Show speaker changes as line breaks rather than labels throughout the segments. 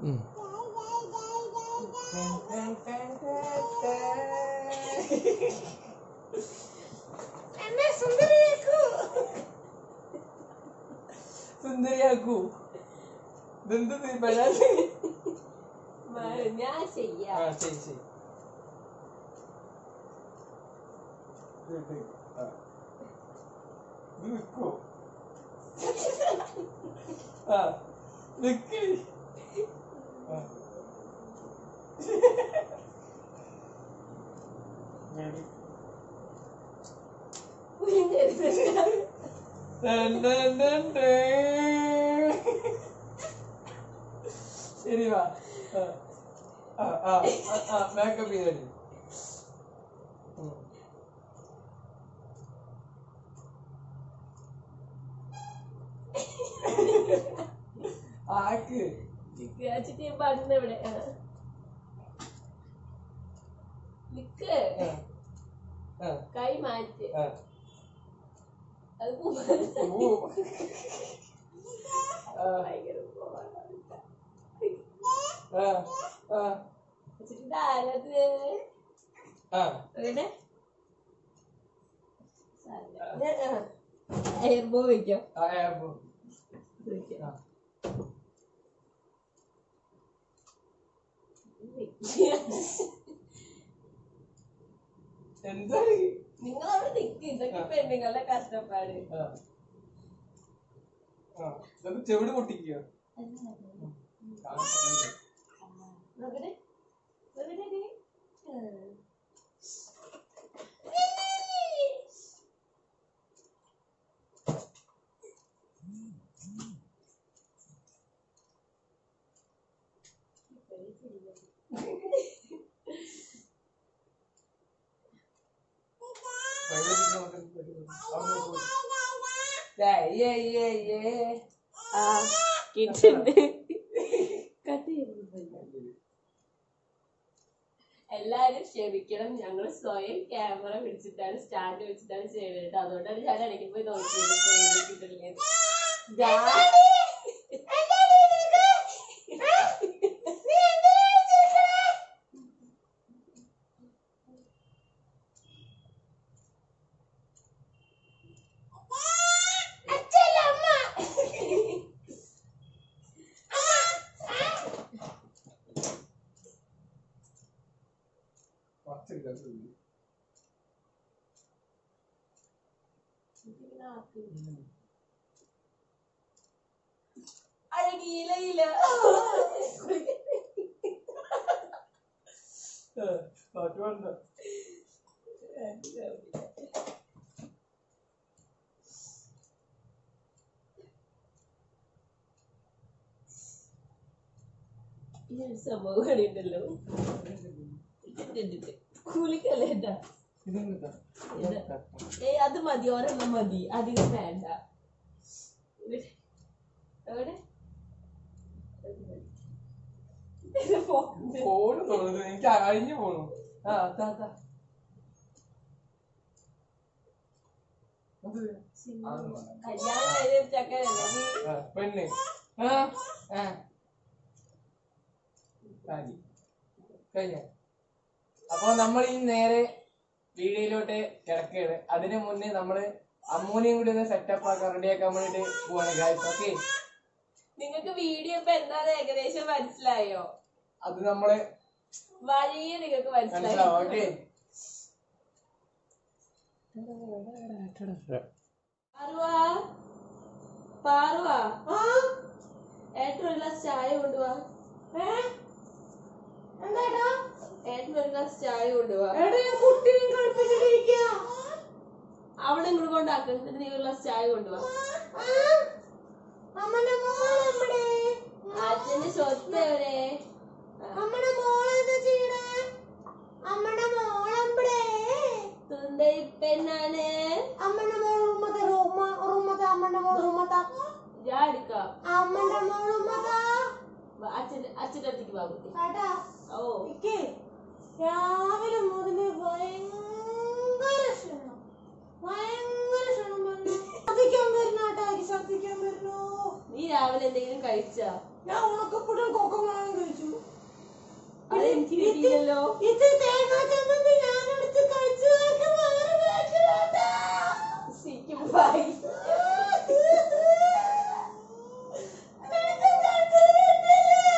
ഉം.
എന്നെ സുന്ദരിയാക്കൂ
സുന്ദരിയാക്കൂ ഇതെന്ത് പരാതി
മ- ഞാൻ
ആ
ചെയ്യാം
ശരി ശരി ഇത് ഇത്. ആ. ഇത് നിക്കോ ആ നിക്ക് ആ. Ready? Dun, dun, dun, dun. ശരി വാ ആ ആ ആ ആ മേക്കപ്പ് ചെയ്തടി ഉം. ആക്ക്
വെച്ചിട്ട് പണ്ട് ഇവിടെ ആ. നിക്ക്
ആ ആ
കൈ മാറ്റ്
ആ
അത് പോ-
ഊ. ആ
ഭയങ്കര പോവാണ്.
ആ ആ
വെച്ചിട്ട് ഇതാരത്
ആ
അങ്ങനെ ഹെയർ ബോ വയ്ക്കോ
ആ ആപ്പ്
വയ്ക്കോ
ആ എന്താണ്
നിങ്ങൾ അവിടെ നിക്ക് ഇതൊക്കെ പെണ്ണുങ്ങളുടെ കഷ്ടപ്പാട്
ആ ആ ഇത് ചെവിട് പൊട്ടിക്കുക
നോക്കട്ടെ നോക്കട്ടെ നീ. ആ. ആ കിട്ടുന്നുണ്ട് കട്ട് ചെയ്യുന്നു എല്ലാരും ക്ഷമിക്കണം ഞങ്ങൾ സ്വയം ക്യാമറ പിടിച്ചിട്ടാണ് സ്റ്റാൻഡ് വെച്ചിട്ടാണ് ചെയ്യുന്നത് കേട്ടോ അതുകൊണ്ടാണ് ഞാൻ ഇടയ്ക്ക് പോയി നോക്കിയത് അഴകിയില
പാട്ട് വേണ്ട
ഈ ഒരു സംഭവം കൂടി ഉണ്ടല്ലോ കുളിക്കല്ലേ ഏട്ടാ
ഇതെന്താ
ഏയ് അത് മതി ഒരെണ്ണം മതി അധികം വേണ്ട എവിടെ ഇത് പോക്ക്.
ഫോണ് തുറന്നത് എനിക്ക് അഴിഞ്ഞു പോണു ആ താ താ അത് അതൊന്നും വേണ്ട.
കല്യാണം കഴിഞ്ഞ ചക്കരല്ലേ നീ
ആ, പെണ്ണ് ആ ആ കാലി കഴിഞ്ഞ അപ്പൊ നമ്മൾ ഈ നേരെ വീഡിയോയിലോട്ട് കിടക്കുകയാണ് അതിനു മുന്നേ നമ്മള് അമ്മൂനെയും കൂടി ഒന്ന് സെറ്റപ്പ് ആക്കാൻ റെഡി ആക്കാൻ വേണ്ടിട്ട് പോവാണ് ഗായ്സ് ഓക്കെ
നിങ്ങക്ക് വീഡിയോ ഇപ്പൊ എന്താന്ന് ഏകദേശം മനസ്സിലായോ
അത് നമ്മള്
വഴിയെ നിങ്ങൾക്ക് മനസ്സിലായോ
മനസ്സിലാവും ഓക്കെ
പാറുവാ പാറുവാ ഏട്ടൻ ഒരു ഗ്ലാസ് ചായ കൊണ്ടുവാ ഏട്ടൻ ഒരു ഗ്ലാസ് ചായ കൊണ്ടുവാ അവിടെ ഇങ്ങോട്ട് കൊണ്ടാക്ക് എന്നിട്ട് നീ ഒരു ഗ്ലാസ് ചായ കൊണ്ടുവാ അച്ഛന്റെ സ്വത്ത് എവിടെ സുന്ദരി പെണ്ണാണ് ഞാൻ എടുക്കാം അച്ഛൻ അച്ഛൻ്റെ അടുത്തേക്ക് വാ കുട്ടി ഓ
രാവിലെ മുതല് ഭയങ്കര ക്ഷണം ഭയങ്കര ക്ഷണം പറഞ്ഞു ശ്രദ്ധിക്കാൻ വരുന്നാട്ടാ ശ്രദ്ധിക്കാൻ വരുന്നു
നീ രാവിലെ എന്തെങ്കിലും കഴിച്ചാ
ഞാൻ ഉണക്കപ്പുട്ടും കൊക്കമാവും
കഴിച്ചില്ലല്ലോ
ഇത്തിരി തേങ്ങാ ചമ്മന്തി ഞാൻ എടുത്ത് കഴിച്ചു നോക്കി വയറ് വേദനയുണ്ട്.
ശരിക്കും ഭയ-
നിനക്ക് കഴിച്ചിട്ടില്ലേ?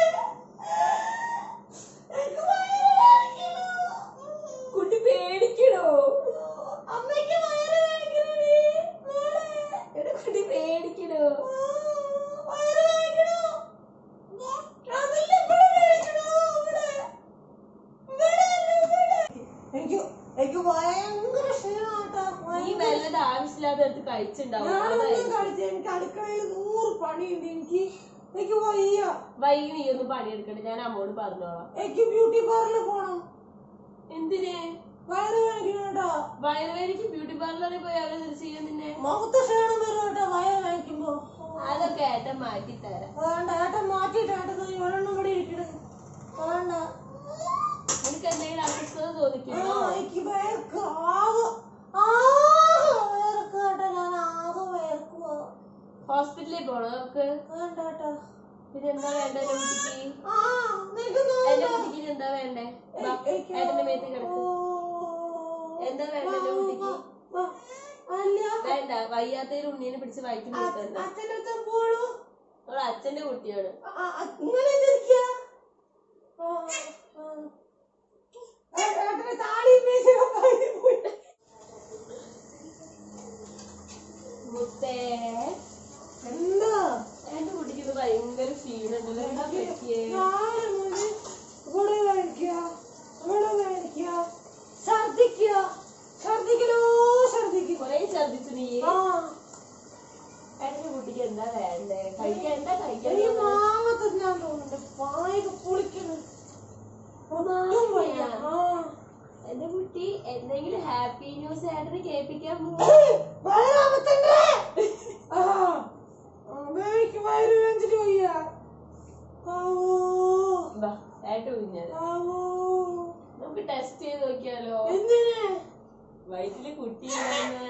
എനിക്ക് വയറ് വേദനിക്കണു.
കുട്ടി പേടിക്കണോ
അമ്മയ്ക്ക് വയറ് വേദനിക്കണെടി. മോളെ.
എടാ കുട്ടി പേടിക്കണോ
വയറ് വേദനിക്കണു. അതല്ല ഇവിടെ വേദനിക്കണു. ഇവിടെ. ഇവിടെ അല്ല, ഇവിടെ. എനിക്ക് എനിക്ക് ഭയങ്കര ക്ഷീണമാട്ടാ
നീ വല്ലത് ആവശ്യമില്ലാതെ എടുത്ത് കഴിച്ചിണ്ടാവും
ഞാനൊന്നും
അതായിരിക്കും.
കഴിച്ച എനിക്ക് അടുക്കളയിൽ നൂറ് പണിയുണ്ട് എനിക്ക് എനിക്ക് വയ്യ
വൈകി നീ ഒന്നും പണിയെടുക്കണ്ട ഞാൻ അമ്മോട് പറഞ്ഞോളാം
എനിക്ക് ബ്യൂട്ടി പാർലറിൽ പോണം
എന്തിന്
വയറ് വേദനിക്കണോട്ടോ
വയറുവേദനയ്ക്ക് ബ്യൂട്ടി പാർലറിൽ പോയി അവിടെ ചെയ്യും നിന്നെ
മുഖത്ത് ക്ഷീണം വരും കേട്ടോ വയറ് വേദനിക്കുമ്പോ
അതൊക്കെ ഏട്ടൻ മാറ്റി തരാം
വേണ്ട ഏട്ടൻ മാറ്റിയിട്ട് ഏട്ടൻ ഒരെണ്ണം ഇവിടെ ഇരിക്കണത് വേണ്ട
നിനക്ക് എന്തെങ്കിലും അസ്വസ്ഥത
ആ,
തോന്നിക്കുന്നോ
എനിക്ക് വേർക്ക് ആകെ ആകെ വേർക്ക് കേട്ടോ ഞാൻ ആകെ വേർക്കുവാ
ഹോസ്പിറ്റലിൽ പോണോ നമുക്ക്
വേണ്ട കേട്ടോ
പിന്നെ എന്താ വേണ്ട എന്റെ കുട്ടിക്ക്
ആ നിനക്ക്
എന്റെ
തോന്നുന്നു
കുട്ടിക്ക് ഇനി എന്താ വേണ്ടേ വാ, ഏട്ടന്റെ മേത്ത് കിടക്ക് എന്താ വേണ്ട എന്റെ കുട്ടിക്ക്
അല്ല
വേണ്ട വയ്യാത്തതിൽ ഉണ്ണീനെ പിടിച്ച് വയറ്റി നിർത്തണ്ട
അച്ഛൻ്റെ അടുത്ത് പോളൂ
അവൾ അച്ഛന്റെ കുട്ടിയാണ്
ഇങ്ങനെ എന്തിരിക്കുക ഏട്ടന് താടിയും മീശയൊക്കെ പകുതി പോയി.
മുത്തേ
എന്താ
എന്റെ കുട്ടിക്ക് ഇത് ഭയങ്കര ക്ഷീണുണ്ടല്ലോ എന്താ പറ്റിയേ
നാളെ മുതൽ ഇവിടെ വേണിക്കുക ഇവിടെ വേണിക്കുക ഛർദിക്കുക ഛർദിക്കലോ ഛർദിക്കുക
കൊറേ ഛർദിച്ചു നീ
ആ
എന്റെ കുട്ടിക്ക് എന്താ വേണ്ടേ കഴിക്കാൻ എന്താ കഴിക്കാൻ
എനിക്ക് മാങ്ങ തിന്നാൻ തോന്നുന്നുണ്ട് പായൊക്കെ പൊളിക്കുന്നു ഒട്ടും വയ്യ. ആ.
എന്റെ കുട്ടി എന്തെങ്കിലും ഹാപ്പി ന്യൂസ് ഏട്ടന് കേൾപ്പിക്കാൻ പോകും
വയറാമത്തണ്ടേ ആ എനിക്ക് വയറ് വേഞ്ചിട്ട് വയ്യ ആവോ
ഏട്ട കുഞ്ഞത്
ആവോ
നമുക്ക് ടെസ്റ്റ് ചെയ്ത് നോക്കിയാലോ
എന്തിന്
വയറ്റില് കുട്ടിയില്ലെന്ന്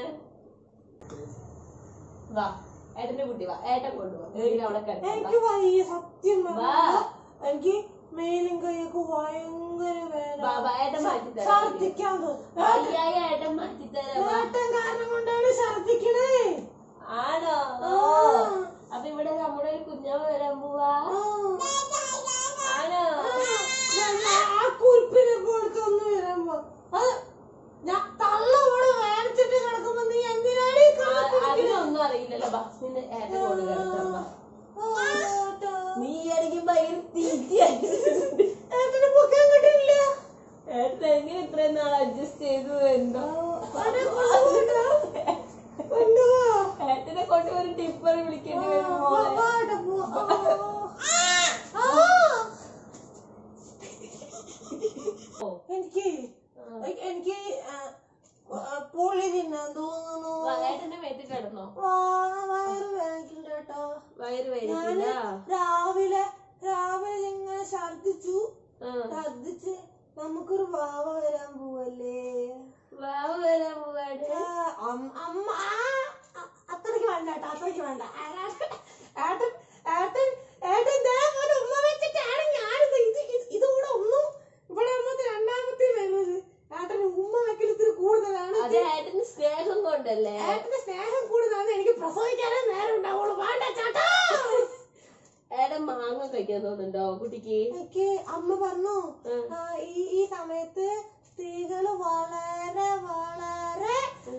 വാ ഏട്ടന്റെ കുട്ടി വാ ഏട്ടൻ കൊണ്ടുപോവാ ഏട്ടൻ അവിടെ കിടക്കാം
എനിക്ക് വയ്യ സത്യം
വാ.
പറഞ്ഞാ. എനിക്ക് മേലും കൈയൊക്കെ ഭയങ്കര
വാ, വാ,
വേദന
ഏട്ടൻ മാറ്റി തരാം.
ഛർദിക്കാൻ തോന്നും
വയ്യായ ഏട്ടൻ മാറ്റിത്തരാം വാ.
ഏട്ടൻ കാരണം കൊണ്ടാണ് ഛർദിക്കണേ
ആണോ
ആ.
അപ്പൊ ഇവിടെ നമ്മുടെ ഒരു കുഞ്ഞാവ് വരാൻ പോവാ
ആ.
ആണോ
ഞാൻ ആ കുരിപ്പിനെ പോലത്തെ ഒന്ന് വരുമ്പോ അത് ഞാൻ തള്ള ഇവിടെ വേണിച്ചിട്ട് കിടക്കുമ്പോ നീ എന്തിനാണ് ഈ
ആ,
കിടക്കുന്നത്?
അതിനൊന്നും അറിയില്ലല്ലോ ബാ നിന്നെ ഏട്ടൻ കൊണ്ട് കിടക്കാം വാ.
ആ, ഏട്ടാ.
നീ ആണെങ്കിൽ ഭയങ്കര തീറ്റിയായിട്ടുണ്ട്
ഏട്ടന് പൊക്കാൻ കിട്ടില്ല
ഏട്ടൻ എങ്ങനെ ഇത്രയും നാൾ അഡ്ജസ്റ്റ് ചെയ്തു എന്തോ
ഏട്ടാ, കൊണ്ടുപോകണ്ട. കൊണ്ടുപോ.
ഏട്ടനെ കൊണ്ട് ഒരു ടിപ്പർ വിളിക്കേണ്ടി വരും
വാ,
മോളെ
വാ, ഏട്ടാ, പോ. ആ. ആ.
ഓ,
എനിക്ക് എനിക്ക് ആ, ആ, പുളി തിന്നാൻ തോന്നുന്നു
വാ, ഏട്ടന്റെ മേത്ത് കിടന്നോ
വാ, വയറ് വേദനിക്കുന്നുണ്ട് കേട്ടോ
വയറ്
ഞാന്
വേദനിക്കില്ല
രാവിലെ രാവിലെ ഇങ്ങനെ ഛർദിച്ചു
ആ.
ഛർദിച്ച് നമുക്കൊരു വാവ വരാൻ പോവല്ലേ
വാവ വരാൻ പോവാണ്
ആ, അം- അമ്മ ആ, അ- അത്രയ്ക്ക് വേണ്ട കേട്ടോ അത്രയ്ക്ക് വേണ്ട ആ, ഏട്ടൻ ഏട്ടൻ ഏട്ടൻ ദേ പോലെ ഉമ്മ വെച്ചിട്ടാണ് ഞാനിത് ഇത് ഇത് ഇതുകൂടെ ഒന്നും ഇവിടെ അമ്മത്തെ രണ്ടാമത്തെ വരുന്നത് ഏട്ടന് ഉമ്മ വെക്കൽ ഇത്തിരി കൂടുതലാണ്
അത് ഏട്ടന് സ്നേഹം കൊണ്ടല്ലേ
ഏട്ടന്റെ സ്നേഹം കൂടുതലാണ് എനിക്ക് പ്രസവിക്കാനേ നേരം ഉണ്ടാവുള്ളൂ വേണ്ട ചേട്ടാ
ഏട്ടൻ മാങ്ങ കഴിക്കാൻ തോന്നുന്നുണ്ടോ കുട്ടിക്ക്
എനിക്ക് അമ്മ പറഞ്ഞു
ഉം.
ആ, ഈ ഈ സമയത്ത് സ്ത്രീകള് വളരെ വളരെ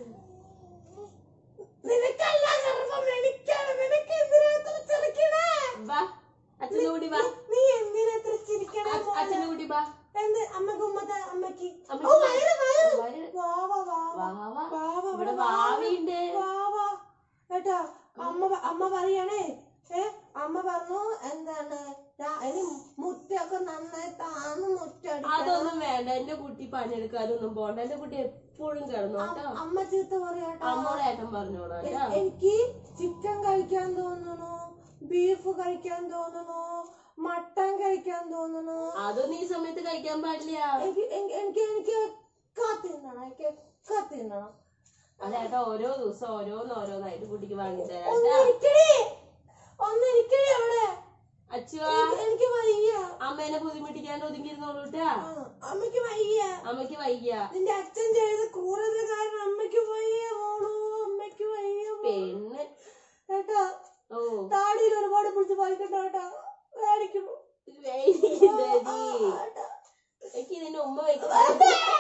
നിനക്കല്ല ഗർഭം എനിക്കാണ് നിനക്ക് എന്തിനാ ഇത്ര ചിരിക്കണേ
വാ അച്ഛൻ്റെ കൂടി വാ
നീ എന്തിനാ ഇത്ര ചിരിക്കണേ
അ- അച്ഛൻ്റെ കൂടി വാ
എന്ത് അമ്മക്ക് ഉമ്മത്തെ അമ്മക്ക്
അമ്മയ്ക്ക്
ഓ, വയറ്, വയറ്.
വയറ്.
വാവ, വാവ.
വാവ.
വാവ,
ഇവിടെ
ഇവിടെ
വാവിയുണ്ട്.
വാവ. കേട്ടോ അമ്മ പ- അമ്മ പറയണേ ഏ അമ്മ പറഞ്ഞു എന്താണ് രാ- ഇനി മുറ്റൊക്കെ നന്നായി താന്ന് മുറ്റടിക്കണം
അതൊന്നും വേണ്ട എന്റെ കുട്ടി പണിയെടുക്കാനൊന്നും പോണ്ട എന്റെ കുട്ടി എപ്പോഴും കിടന്നു കേട്ടോ
അ- അമ്മ ചീത്ത പറയാട്ടോ
അമ്മോടെ ഏട്ടൻ പറഞ്ഞോടാ
എ-
കേട്ടോ
എനിക്ക് ചിക്കൻ കഴിക്കാൻ തോന്നുന്നു ബീഫ് കഴിക്കാൻ തോന്നുന്നു മട്ടൻ കഴിക്കാൻ തോന്നുന്നു
അതൊന്നും ഈ സമയത്ത് കഴിക്കാൻ പാടില്ല
എനിക്ക് എനിക്ക് എനിക്ക് എനിക്ക് ഒക്കെ തിന്നണം എനിക്ക് ഒക്കെ തിന്നണം
അതേട്ടാ ഓരോ ദിവസം ഓരോന്ന് ഓരോന്നായിട്ട് കുട്ടിക്ക് വാങ്ങി തരാം
ഒന്ന്
കേട്ടാ
ഇരിക്കടി ഒന്ന് ഇരിക്കടി അവിടെ
അച്ചുവാ
എനിക്ക് എനിക്ക് വയ്യ
അമ്മേനെ ബുദ്ധിമുട്ടിക്കാൻ ഞാൻ ഒതുങ്ങിയിരുന്നോളൂ കേട്ടാ
ആ, അമ്മയ്ക്ക് വയ്യ
അമ്മയ്ക്ക് വയ്യ
നിന്റെ അച്ഛൻ ചെയ്ത ക്രൂരത കാരണം അമ്മയ്ക്ക് വയ്യ മോളൂ അമ്മയ്ക്ക് വയ്യ മോളൂ.
പെണ്ണ്
കേട്ടോ
ഓ
താടിയിൽ ഒരുപാട് പിടിച്ച് വായിക്കണ്ട കേട്ടോ മേടിക്കുന്നു
ഇത് വേദിക്കുന്നടി എനിക്ക് ഇതിന്റെ ഉമ്മ വെക്കുന്ന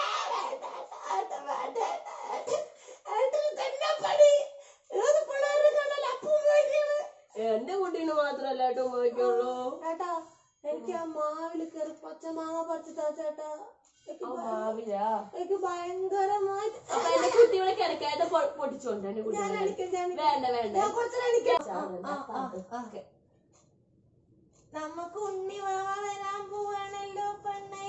എന്റെ കുട്ടീനെ മാത്രല്ല കേട്ടോ ഉമ്മ വെക്കുള്ളൂ
ചേട്ടാ എനിക്ക് ആ മാവില് കയറി പച്ചമാങ്ങ പറിച്ചിട്ടാ ചേട്ടാ എനിക്ക്
ആ
ഭയ-
മാവിലാ
എനിക്ക് ഭയങ്കരമായിട്ട്
അപ്പൊ എന്റെ കുട്ടികളെ കിടക്കാതെ പൊ- പൊട്ടിച്ചോണ്ട് എന്റെ
ഞാൻ
കുട്ടികളെ
അടിക്കാം ഞാൻ അടിക്കാം.
വേണ്ട വേണ്ട
ഞാൻ കുറച്ചേരം അടിക്കാം. ആ,
ചാവണ്ട.
ആ, ആ, ആ. നമുക്ക് ഉണ്ണി വാവ വരാൻ പോവാണല്ലോ പെണ്ണേ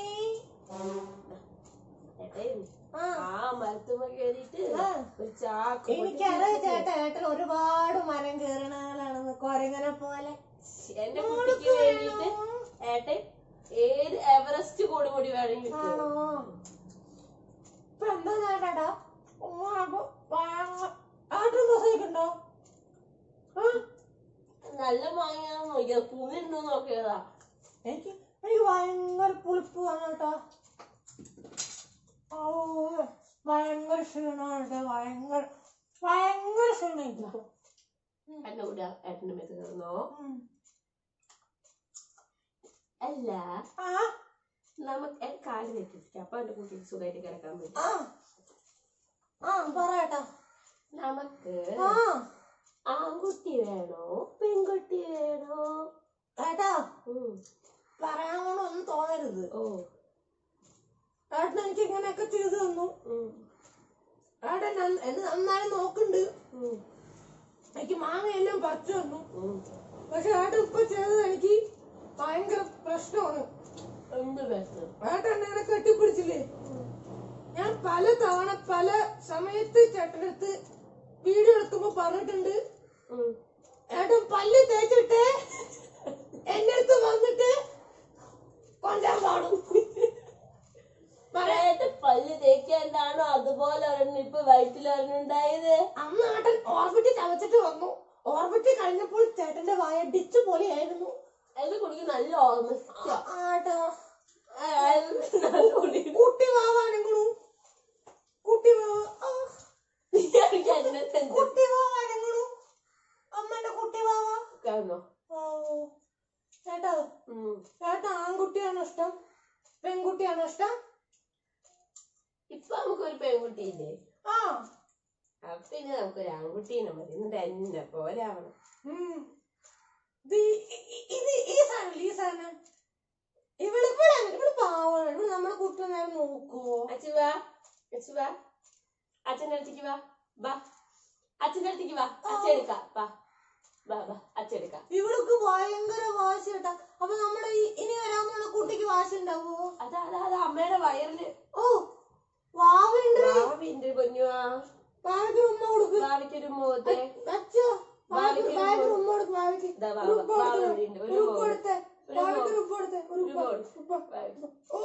ഏട്ടേ,
ആ
ആ മരത്തുമ്മ കേറിയിട്ട്
ആ.
ഒരു ചാക്ക്
എനിക്കറിയാം ചേട്ടാ ഏട്ടൻ ഒരുപാട് മരം കയറണ ആളാണെന്ന് കൊരങ്ങനെ പോലെ
എന്റെ കുട്ടിക്ക് വേണ്ടിയിട്ട് ഏട്ടെ ഏത് എവറസ്റ്റ് കൊടുമുടി വേണമെങ്കിൽ വിട്ടു
ആണോ ഇപ്പൊ എന്താ ചേട്ടാ ആട്ടും പ്രസവിക്കണ്ടോ ആ
നല്ല മാങ്ങയാന്ന് നോക്കിയത് പുളിയുണ്ടോ നോക്കിയതാ
എനിക്ക് എനിക്ക് ഭയങ്കര പുളിപ്പ് വന്നു കേട്ടോ ഓ ഭയങ്കര ക്ഷീണമാണ് കേട്ടോ ഭയങ്കര ഭയങ്കര ക്ഷീണം ഇപ്പൊ.
എന്റെ കൂടെ ഏട്ടന്റെ മേത്ത് കയറുന്നോ
ഉം.
അല്ല
ആ
നമുക്ക് എന്റെ കാല് വെച്ചിരിക്കാം അപ്പൊ എന്റെ കുട്ടിക്ക് സുഖമായിട്ട് കിടക്കാൻ പറ്റും
ആ ആ പറ കേട്ടോ
നമുക്ക്
ആ
ആൺകുട്ടി വേണോ പെൺകുട്ടി വേണോ
ഏട്ടാ
ഉം.
പറയാമോന്നൊന്നും തോന്നരുത്
ഓ
ഏട്ടൻ എനിക്ക് ഇങ്ങനെയൊക്കെ ചെയ്തു തന്നു
ഉം.
ഏട്ടൻ നന്ന- എന്നെ നന്നായി നോക്കുന്നുണ്ട്
ഉം.
എനിക്ക് മാങ്ങയെല്ലാം പറിച്ചു തന്നു
ഉം.
പക്ഷെ ഏട്ടൻ ഇപ്പൊ ചെയ്തത് എനിക്ക് ഭയങ്കര പ്രശ്നമാണ്
എന്ത് പ്രശ്നം
ഏട്ടൻ എന്നെ കെട്ടിപ്പിടിച്ചില്ലേ ഞാൻ പല തവണ പല സമയത്ത് ചേട്ടനടുത്ത് വീഡിയോ എടുക്കുമ്പോ പറഞ്ഞിട്ടുണ്ട്
ഉം.
ഏട്ടൻ പല്ല് തേച്ചിട്ട് എന്റെ അടുത്ത് വന്നിട്ട് കൊല്ലാൻ പാടും പറയാ
ഏട്ടൻ പല്ല് തേക്കാണ്ടാണോ അതുപോലെ ഒരെണ്ണം ഇപ്പൊ വയറ്റിൽ ഒരെണ്ണുണ്ടായത്
അന്ന് ഏട്ടൻ ഓർബിറ്റ് ചവച്ചിട്ട് വന്നു ഓർബിറ്റ് കഴിഞ്ഞപ്പോൾ ചേട്ടന്റെ വായ ഡിച്ച് പോലെയായിരുന്നു
എന്റെ കുട്ടിക്ക് നല്ല ഓർമ്മ
ആട്ടാ
നല്ല കുട്ടി
കുട്ടി വാവാനങ്ങളു കുട്ടി വാവ ആ,
എനിക്ക് അതിനകത്ത് എന്ത്
കുട്ടി വാവാനങ്ങളു അമ്മന്റെ കുട്ടി വാവ
കാണോ
ഓ ചേട്ടാ
ഉം.
ചേട്ടാ ആൺകുട്ടിയാണോ ഇഷ്ടം പെൺകുട്ടിയാണോ ഇഷ്ടം
ഇപ്പൊ നമുക്കൊരു പെൺകുട്ടി ഇല്ലേ
ആ
അപ്പൊ പിന്നെ നമുക്കൊരു ആൺകുട്ടീനെ മതി എന്നിട്ട് എന്നെ പോലെ ആവണം
ഉം. ഇത് ഈ- ഈ- ഇത് ഈ സാധനം ഈ സാധനം ഇവള് ഇവിടെ ഇവള് പാവാണ് ഇവള് നമ്മളെ കുട്ടി നേരം നോക്കുവോ
അച്ചു വാ അച്ചു വാ അച്ഛൻ്റെ അടുത്തേക്ക് വാ വാ അച്ഛൻ്റെ അടുത്തേക്ക് വാ അച്ഛെടുക്കാം വാ വാ വാ അച്ഛെടുക്കാം
ഇവൾക്ക് ഭയങ്കര വാശി കേട്ടാ അപ്പൊ നമ്മുടെ ഈ ഇനി വരാൻ പോണ കുട്ടിക്ക് വാശി ഉണ്ടാവോ
അതാ അതാ അതാ അമ്മയുടെ വയറില്
ഓ വാവുണ്ട്
ഭാവിന്റെ പൊന്നുവാ
വാവയ്ക്ക് ഉമ്മ കൊടുക്ക്
ഭാവിക്കൊരു മുഖത്തെ
അച്ഛോ വാവയ്ക്ക്
വാവയ്ക്ക്
വാവയ്ക്ക് ഉമ്മ കൊടുക്ക് വാവയ്ക്ക്
ദാ വാ,
ഒരു
വാ,
ഉപ്പ
വാവ
കൊടുക്ക്.
ഇവിടെ ഉണ്ട്. ഒരു
ഒരു ഉപ്പ
മോള്.
കൊടുത്തേ
ഒരു
വാവയ്ക്ക് ഒരു
മോള്.
ഉപ്പ കൊടുത്തേ ഒരു
ഒരു
ഉപ്പ
മോള്.
ഉപ്പ
ഭാവി.
ഓ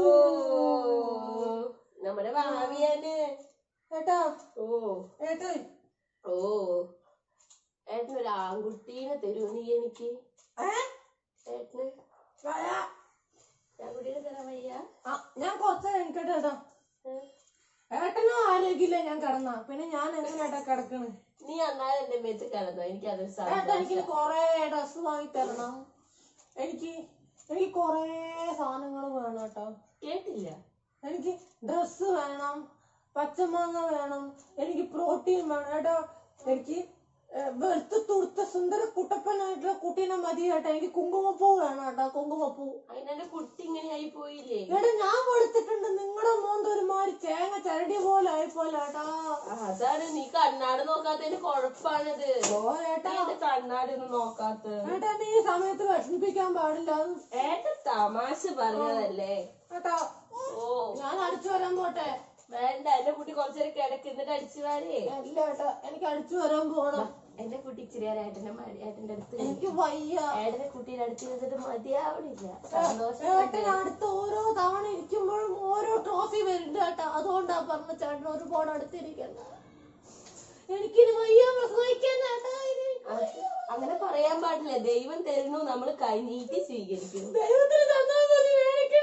ഓ നമ്മുടെ ഭാവിയാണ്
ഏട്ടാ
ഓ
ഏട്ടാ
ഓ ഏട്ടനൊരു ആൺകുട്ടീനെ തരൂ നീ എനിക്ക്
ഏ
ഏട്ടന്
വരാ.
ആൺകുട്ടീനെ തരാൻ വയ്യ
ആ, ഞാൻ കുറച്ച് എനിക്കട്ടെ ഏട്ടാ
ഏ?
ഏട്ടനോ ആരോഗ്യമില്ല ഞാൻ കിടന്ന പിന്നെ ഞാൻ എങ്ങനെയാട്ടാ കിടക്കണ്
നീ അന്നാലും എന്റെ മേത്ത് കിടന്നോ എനിക്ക് അതൊരു
ഏട്ടാ എനിക്ക്
സന്തോഷം
കൊറേ ഡ്രസ് വാങ്ങി തരണം എനിക്ക് എനിക്ക് കൊറേ സാധനങ്ങൾ വേണം കേട്ടോ
കേട്ടില്ല
എനിക്ക് ഡ്രസ്സ് വേണം പച്ചമാങ്ങ വേണം എനിക്ക് പ്രോട്ടീൻ വേണം കേട്ടോ എനിക്ക് ഏഹ്, വെളുത്ത തുടുത്ത സുന്ദര കുട്ടപ്പനായിട്ടുള്ള കുട്ടീനെ മതി കേട്ടോ എനിക്ക് കുങ്കുമപ്പൂ വേണം കേട്ടോ കുങ്കുമപ്പൂ
അതിനെന്റെ കുട്ടി ഇങ്ങനെ ആയി പോയില്ലേ
ഏട്ടാ ഞാൻ വെളുത്തിട്ടുണ്ട് നിങ്ങളുടെ മോന്ത് ഒരുമാതിരി തേങ്ങ ചരടിയ പോലെ ആയിപ്പോലെ ഏട്ടാ
ആ, അതാണ് നീ കണ്ണാട് നോക്കാത്തതിന്റെ കുഴപ്പാണിത്
ഓ ഏട്ടാ
നീ എന്റെ കണ്ണാടി ഒന്നും നോക്കാത്ത
ഏട്ടാ നീ ഈ സമയത്ത് വിഷമിപ്പിക്കാൻ പാടില്ല അത്
ഏട്ട തമാശ പറഞ്ഞതല്ലേ
ഏട്ടാ
ഓ
ഞാൻ അടിച്ചു വരാൻ പോട്ടെ
വേണ്ട എന്റെ കുട്ടി കുറച്ചേരം കിടക്ക് എന്നിട്ട് അടിച്ചു വാരേ
ഇല്ല ഏട്ടാ എനിക്ക് അടിച്ചു വരാൻ പോണം
എന്റെ കുട്ടി ഇച്ചിരി നേരം ഏട്ടന്റെ മടി ഏട്ടന്റെ അടുത്ത്
എനിക്ക് വയ്യ
ഏട്ടന്റെ കുട്ടീനെ അടുത്ത് ഇരുന്നിട്ട് മതിയാവണില്ല സന്തോഷം
ഏട്ടൻ അടുത്ത് ഓരോ തവണ ഇരിക്കുമ്പോഴും ഓരോ ട്രോഫി വരുന്നുണ്ട് കേട്ടാ അതുകൊണ്ടാ പറഞ്ഞ ചേട്ടൻ ഒരുപാട് അടുത്തിരിക്കണ്ട എനിക്കിനി വയ്യ പ്രസവിക്കാൻ ചേട്ടാ ഇനി
ആ, അങ്ങനെ പറയാൻ പാടില്ല ദൈവം തരുന്നു നമ്മൾ കൈനീട്ടി സ്വീകരിക്കുന്നു
ദൈവത്തിന് തന്നാ മതി എനിക്ക്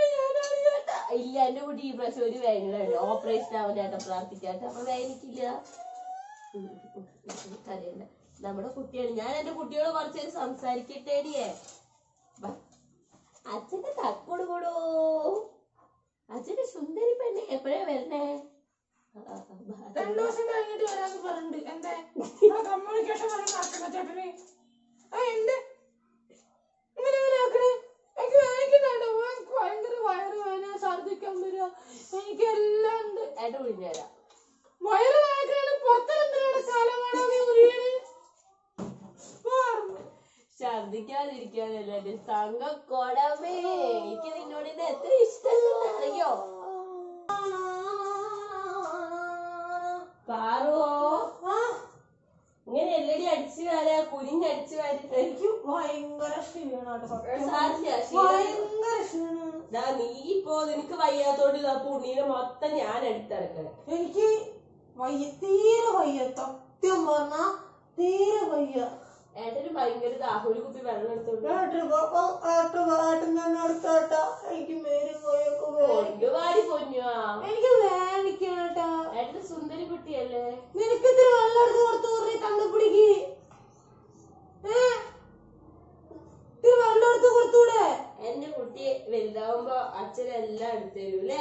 വേദനിക്കില്ല എന്റെ കുട്ടി ഈ പ്രാവശ്യം ഒരു വേദനയുണ്ട് ഓപ്പറേഷൻ ആവാനായിട്ട് പ്രാർത്ഥിക്കാട്ടെ അപ്പൊ വേദനിക്കില്ല ഉം, ഉം, ഉം, ഉം, കരയണ്ട നമ്മുടെ കുട്ടിയാണ് ഞാൻ എന്റെ കുട്ടിയോട് കുറച്ച് നേരം സംസാരിക്കട്ടേടിയേ വാ. അച്ഛന്റെ തക്കോട് കൂടോ അച്ഛന്റെ സുന്ദരി പെണ്ണെ എപ്പോഴാ വരണേ ആ, ആ, ആ, വാ, അച്ഛൻ
രണ്ടു ദിവസം കഴിഞ്ഞിട്ട് വരാന്ന് പറഞ്ഞിട്ട് എന്തേ കമ്മ്യൂണിക്കേഷൻ വരെ നടക്കുന്ന ചേട്ടന് ആ എന്ത് ഇങ്ങനെ ഇങ്ങനെ ആക്കണേ എനിക്ക് വേദനിക്കുന്നുണ്ടോ എനിക്ക് ഭയങ്കര വയറ് വേദന ഛർദിക്കാൻ വരിക എനിക്ക് എല്ലാം ഉണ്ട്
ഏട്ടൻ വിളിഞ്ഞുതരാം
വയറ് വേദനയാണ് പുറത്തെന്തിനാണ് കാലമാണോ നീ മുറിയണ്
ഛർദിക്കാതിരിക്കാനല്ല എന്റെ തങ്ക കൊടമേ എനിക്ക് നിന്നോട് ഇത് എത്ര ഇഷ്ടമല്ലെന്ന് അറിയോ പാറുവോ ഇങ്ങനെ എല്ലടി അടിച്ചു വാരാ കുനിഞ്ഞടിച്ചു വാരിട്ട്
എനിക്ക് ഭയങ്കര ക്ഷീണാട്ടോ സത്യം.
സാരില്ല, ക്ഷീണം.
ഭയങ്കര ക്ഷീണാണ്
ദാ നീ ഇപ്പോ നിനക്ക് വയ്യാത്തോണ്ട് ഇതാ പുണ്ണീനെ മൊത്തം ഞാൻ എടുത്തിറക്കണേ
എനിക്ക് വയ്യ തീരെ വയ്യ സത്യം പറഞ്ഞാ തീരെ വയ്യ
ഏട്ടന് ഭയങ്കര ദാഹം ഒരു കുപ്പി വെള്ളം എടുത്തോണ്ട് വാ.
ഏട്ടൻ പോ- ഏട്ടൻ ഏട്ടൻ തന്നെ അടുത്തോട്ടാ എനിക്ക് മേരും പോയൊക്കെ വേദന.
കൊണ്ടുവാടി പൊന്നുവാ
എനിക്ക് വേദനിക്കണട്ടാ
ഏട്ടന് സുന്ദരി കുട്ടിയല്ലേ
നിനക്ക് ഇത്തിരി വെള്ളം എടുത്ത് കൊടുത്തു പറഞ്ഞ തന്നപ്പിടിക്ക് ഏ ഇത്തിരി വെള്ളം എടുത്ത് കൊടുത്തൂടെ
എന്റെ കുട്ടി വലുതാവുമ്പോ അച്ഛനെല്ലാം എടുത്തു തരൂല്ലേ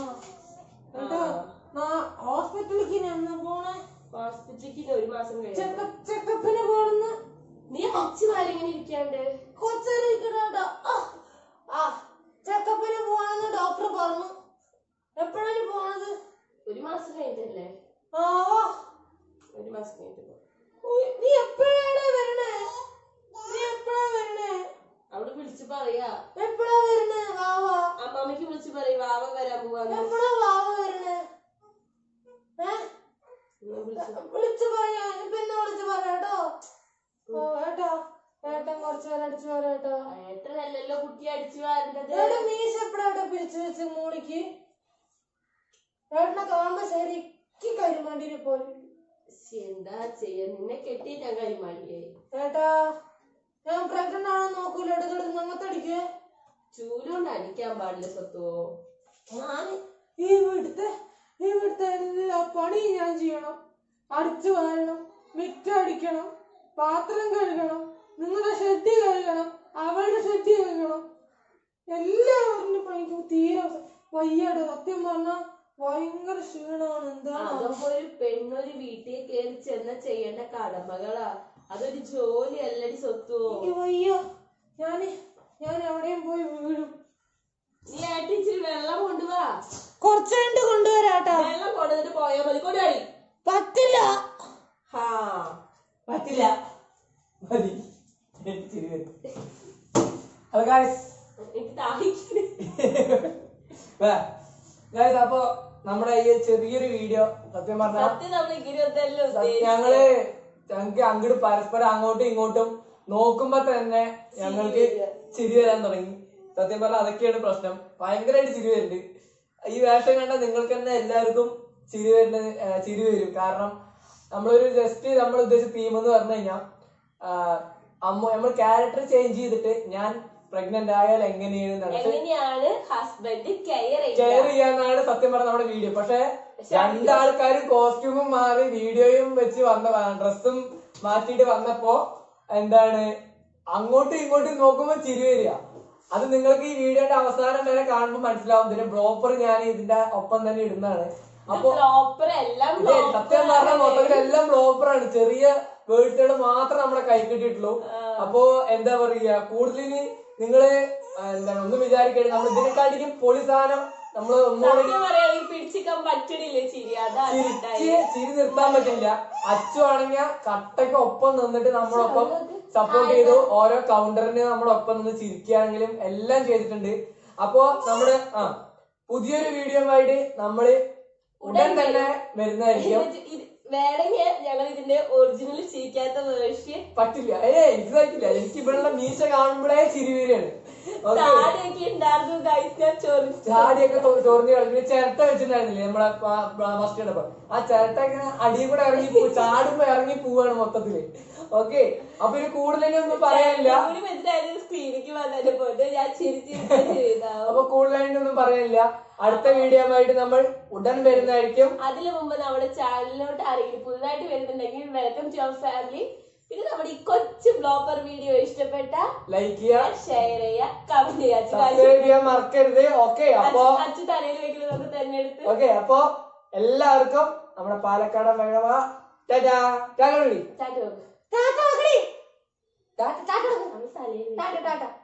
ഏട്ടാ നാ ഹോസ്പിറ്റലിലേക്ക് എന്ന് പോണേ
ഹോസ്പിറ്റലിലേക്ക് ഒരു മാസം കഴിഞ്ഞു
ചെക്കപ്പ് ചെക്കപ്പിന് പോണെന്ന്
നീ അച്ഛൻ ആരെങ്ങനെ ഇരിക്കാണ്ട്
കൊച്ചറിയിക്കണേട്ടാ ആ ചെക്കപ്പിന് പോണെന്ന് ഡോക്ടർ പറഞ്ഞു എപ്പോഴാണ് പോണത്
ഒരു മാസം കഴിഞ്ഞിട്ടല്ലേ
ആ
ഒരു മാസം കഴിഞ്ഞിട്ട് പോ.
ഉയ്, നീ എപ്പോഴാണ് വരണേ നീ എപ്പോഴാ വരണേ
അവിടെ വിളിച്ചു പറയാ
എപ്പോഴാ വരണേ വാവ
അമ്മാമ്മക്ക് വിളിച്ചു പറയും വാവ വരാൻ പോവാന്ന്
എപ്പോഴാ വാവ വരണേ ഏ
എന്നാ വിളിച്ചു
വിളിച്ചു പറയാ പിന്നെ വിളിച്ചു പറയാട്ടോ ഓ ഏട്ടാ ഏട്ടൻ കുറച്ച് പേര് അടിച്ചു പറയാട്ടോ
ഏട്ടനല്ലല്ലോ കുട്ടി അടിച്ചു വാരേണ്ടത്
ഏട്ടൻ മീശ എപ്പോഴാ പിരിച്ചു വെച്ച് മൂളിക്ക് ഏട്ടനെ കാണുമ്പോ ശരിക്ക് കരിമാണ്ടിനെ പോലെ
ശ്ശെ, എന്താ ചെയ്യാ നിന്നെ കെട്ടി ഞാൻ കരിമാടിയായി
ഏട്ടാ ഞാൻ പ്രഗ്നന്റ് ആണോ നോക്കൂല എടുത്തോട് ഞങ്ങത്തടിക്കേ
ചൂലുകൊണ്ട് അടിക്കാൻ പാടില്ല സ്വത്തുവോ
ഞാൻ ഈ വീട്ടിലത്തെ ഈ വീട്ടിലത്തെ എല്ലാ പണിയും ഞാൻ ചെയ്യണം അടിച്ചു വാരണം മിറ്റടിക്കണം പാത്രം കഴുകണം നിങ്ങളുടെ ഷെഡ് കഴുകണം അവളുടെ ഷെഡ് കഴുകണം എല്ലാവരുടെ പണിക്ക് തീരെ വയ്യാട് സത്യം പറഞ്ഞാ ഭയങ്കര ക്ഷീണമാണ് എന്താണ്
അതൊക്കെ ഒരു പെണ്ണൊരു വീട്ടിൽ കയറി ചെന്ന ചെയ്യേണ്ട കടമകളാ അതൊരു ജോലി അല്ലടി സ്വത്തുവോ
എനിക്ക് വയ്യ ഞാന് ഞാൻ എവിടെയും പോയി വീഴും
നീ ഏട്ടി ഇച്ചിരി വെള്ളം കൊണ്ടുവാ
കുറച്ച് കഴിഞ്ഞിട്ട് കൊണ്ടുവരാട്ടാ
വെള്ളം കൊണ്ടുവന്നിട്ട് പോയാ മതി കൊണ്ടുപോയി
പറ്റില്ല
ഹാ
പറ്റില്ല മതി എനിക്ക് ചിരി വരും അത് ഗായ്സ്
എനിക്ക് ദാഹിക്കുന്നു
ഗായ്സ് അപ്പൊ നമ്മുടെ ഈ ചെറിയൊരു വീഡിയോ സത്യം പറഞ്ഞാൽ
സത്യം നമ്മൾ ഇങ്ങനെ
സത്യം ഞങ്ങള് ഞങ്ങക്ക് അങ്ങോട്ട് പരസ്പരം അങ്ങോട്ടും ഇങ്ങോട്ടും നോക്കുമ്പോ തന്നെ ഞങ്ങൾക്ക് ചിരി വരാൻ തുടങ്ങി സത്യം പറഞ്ഞാൽ അതൊക്കെയാണ് പ്രശ്നം ഭയങ്കരമായിട്ട് ചിരി വരുന്നുണ്ട് ഈ വേഷം കണ്ട നിങ്ങൾക്ക് തന്നെ എല്ലാവർക്കും ചിരി വരുന്ന ആ, ചിരി വരും കാരണം നമ്മളൊരു ജസ്റ്റ് നമ്മൾ ഉദ്ദേശിച്ച തീം എന്ന് പറഞ്ഞു കഴിഞ്ഞാൽ അമ്മ നമ്മൾ ക്യാരക്ടർ ചേഞ്ച് ചെയ്തിട്ട് ഞാൻ പ്രഗ്നന്റ് ആയാൽ എങ്ങനെയാണ് നടത്തി
എങ്ങനെയാണ് ഹസ്ബൻഡ് കെയർ
ഷെയർ ചെയ്യാന്നാണ് സത്യം പറഞ്ഞ നമ്മുടെ വീഡിയോ പക്ഷെ രണ്ടാൾക്കാരും കോസ്റ്റ്യൂമും മാറി വീഡിയോയും വെച്ച് വന്ന ഡ്രസ്സും മാറ്റിയിട്ട് വന്നപ്പോ എന്താണ് അങ്ങോട്ടും ഇങ്ങോട്ടും നോക്കുമ്പോ ചിരി വരിക അത് നിങ്ങൾക്ക് ഈ വീഡിയോയുടെ അവസാനം വരെ കാണുമ്പോൾ മനസ്സിലാവും ഇതിന്റെ ബ്ലോപ്പർ ഞാൻ ഇതിന്റെ ഒപ്പം തന്നെ ഇടുന്നതാണ് അപ്പൊ
പ്രോപ്പർ എല്ലാം
ഇത് സത്യം പറഞ്ഞാൽ മൊത്തത്തിൽ എല്ലാം ബ്ലോപ്പറാണ് ചെറിയ വേർഡ്സുകൾ മാത്രം നമ്മുടെ കൈ കിട്ടിയിട്ടുള്ളൂ അപ്പോ എന്താ പറയാ കൂടുതൽ നിങ്ങള് ആ, എന്താണ് ഒന്നും വിചാരിക്കരുത് നമ്മൾ ഇതിനെക്കാട്ടിക്കും പൊളി സാധനം നമ്മള് ഒന്നുകൂടി
സത്യം പറയുകയാണെങ്കിൽ പിടിച്ചിക്കാൻ പറ്റണില്ലേ ചിരി അതാണ്
ചിരിച്ച് ചിരി നിർത്താൻ പറ്റില്ല അച്ചു ആണെങ്കിൽ കട്ടയ്ക്ക് ഒപ്പം നിന്നിട്ട് നമ്മളൊപ്പം സപ്പോർട്ട് ചെയ്തു ഓരോ കൗണ്ടറിന് നമ്മളൊപ്പം നിന്ന് ചിരിക്കുകയാണെങ്കിലും എല്ലാം ചെയ്തിട്ടുണ്ട് അപ്പോ നമ്മുടെ ആ പുതിയൊരു വീഡിയോ ആയിട്ട് നമ്മള് ഉടൻ തന്നെ വരുന്നതായിരിക്കും
ഇത് ഇത് വേണമെങ്കിൽ ഞങ്ങൾ ഇതിന്റെ ഒറിജിനൽ ചിരിക്കാത്ത വേർഷൻ
പറ്റില്ല ഏ എനിക്ക് പറ്റില്ല എനിക്ക് ഇവിടെയുള്ള മീശ കാണുമ്പോഴേ ചിരി വരികയാണ് ഓക്കെ
താടിയൊക്കെ ഉണ്ടായിരുന്നു ഗൈസ് ഞാൻ ചൊറിച്ചു
ചാടിയൊക്കെ ചൊ- ചൊറിഞ്ഞ് കളിക്കുന്ന ചിരട്ട വെച്ചിട്ടുണ്ടായിരുന്നില്ലേ നമ്മളെ ഫസ്റ്റ് ഇടപ്പോ ആ ചിരട്ട ഇങ്ങനെ അടിയിൽ കൂടെ ഇറങ്ങി പോ ചാടുമ്പോ ഇറങ്ങി പോവാണ് മൊത്തത്തില് ഓക്കെ അപ്പൊ ഇത് കൂടുതലൊന്നും പറയാനില്ല
സ്ക്രീനിക്ക് വന്നതിന്റെ പോലെ ഞാൻ ചിരിച്ചിരിക്കും
അപ്പൊ കൂടുതലായിട്ടൊന്നും പറയാനില്ല അടുത്ത വീഡിയോ ആയിട്ട് നമ്മൾ ഉടൻ വരുന്നതായിരിക്കും
അതിനു മുമ്പ് നമ്മുടെ ചാനലിലോട്ട് ആരെങ്കിലും പുതുതായിട്ട് വരുന്നുണ്ടെങ്കിൽ വെൽക്കം ടു അവർ ഫാമിലി പിന്നെ നമ്മുടെ ഈ കൊച്ചു ബ്ലോഗർ വീഡിയോ ഇഷ്ടപ്പെട്ട
ലൈക്ക് ചെയ്യുക
ഷെയർ ചെയ്യുക കമന്റ് ചെയ്യുക
സബ്സ്ക്രൈബ് ചെയ്യാൻ മറക്കരുത് ഓക്കെ അപ്പൊ
അച്ഛൻ തലയിൽ വെക്കുന്നത് നമുക്ക് തെരഞ്ഞെടുത്ത്
ഓക്കെ അപ്പൊ എല്ലാവർക്കും നമ്മുടെ പാലക്കാട് മഴവ ടാറ്റാ ടാറ്റാ വിളി.
ചാറ്റ് വെക്ക്.
ടാറ്റ മക്കളെ
ടാറ്റ
ടാറ്റ
നമ്മൾ തലയിൽ
ടാറ്റ ടാറ്റ